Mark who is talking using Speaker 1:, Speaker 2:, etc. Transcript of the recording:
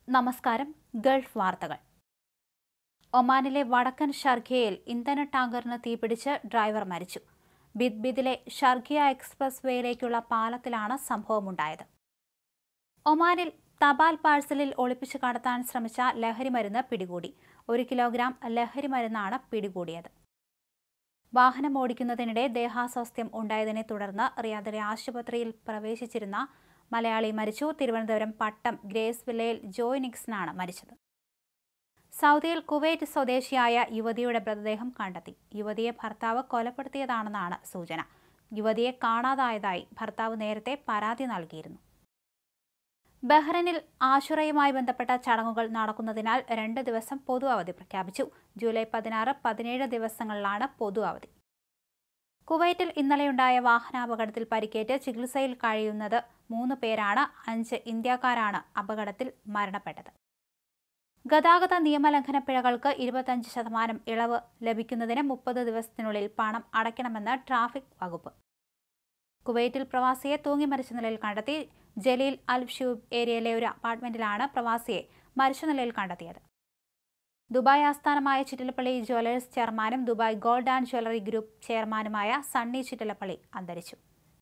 Speaker 1: നമസ്കാരം ഗൾഫ് വാർത്തകൾ ഒമാനിലെ വടക്കൻ ഷർഖിയയിൽ ഇന്ധന ടാങ്കറിന് തീപിടിച്ച് ഡ്രൈവർ മരിച്ചു ബിദ്ബിദിലെ ഷർഖിയ എക്സ്പ്രസ് വേയിലേക്കുള്ള പാലത്തിലാണ് സംഭവമുണ്ടായത് ഒമാനിൽ തപാൽ പാഴ്സലിൽ ഒളിപ്പിച്ച് കടത്താൻ ശ്രമിച്ച ലഹരിമരുന്ന് പിടികൂടി ഒരു കിലോഗ്രാം ലഹരിമരുന്നാണ് പിടികൂടിയത് വാഹനം ഓടിക്കുന്നതിനിടെ ദേഹാസ്വാസ്ഥ്യം ഉണ്ടായതിനെ തുടർന്ന് റിയാദിലെ ആശുപത്രിയിൽ പ്രവേശിച്ചിരുന്ന മലയാളി മരിച്ചു തിരുവനന്തപുരം പട്ടം ഗ്രേസ് വില്ലയിൽ ജോയ് നിക്സനാണ് മരിച്ചത് സൗദിയിൽ കുവൈറ്റ് സ്വദേശിയായ യുവതിയുടെ മൃതദേഹം കണ്ടെത്തി യുവതിയെ ഭർത്താവ് കൊലപ്പെടുത്തിയതാണെന്നാണ് സൂചന യുവതിയെ കാണാതായതായി ഭർത്താവ് നേരത്തെ പരാതി നൽകിയിരുന്നു ബഹ്റൈനിൽ ആശുറയുമായി ബന്ധപ്പെട്ട ചടങ്ങുകൾ നടക്കുന്നതിനാൽ രണ്ട് ദിവസം പൊതു അവധി പ്രഖ്യാപിച്ചു ജൂലൈ പതിനാറ് പതിനേഴ് ദിവസങ്ങളിലാണ് പൊതു അവധി കുവൈറ്റിൽ ഇന്നലെയുണ്ടായ വാഹനാപകടത്തിൽ പരിക്കേറ്റ് ചികിത്സയിൽ കഴിയുന്നത് മൂന്ന് പേരാണ് അഞ്ച് ഇന്ത്യക്കാരാണ് അപകടത്തിൽ മരണപ്പെട്ടത് ഗതാഗത നിയമലംഘന പിഴകൾക്ക് ഇരുപത്തഞ്ച് ശതമാനം ഇളവ് ലഭിക്കുന്നതിന് മുപ്പത് ദിവസത്തിനുള്ളിൽ പണം അടയ്ക്കണമെന്ന് ട്രാഫിക് വകുപ്പ് കുവൈറ്റിൽ പ്രവാസിയെ തൂങ്ങി മരിച്ച നിലയിൽ കണ്ടെത്തി ജലീൽ അൽ ഷൂബ് ഏരിയയിലെ ഒരു അപ്പാർട്ട്മെന്റിലാണ് പ്രവാസിയെ മരിച്ച നിലയിൽ കണ്ടെത്തിയത് ദുബായ് ആസ്ഥാനമായ ചിറ്റലപ്പള്ളി ജ്വല്ലേഴ്സ് ചെയർമാനും Dubai gold and jewellery group ചെയർമാനുമായ സണ്ണി ചിറ്റലപ്പള്ളി അന്തരിച്ചു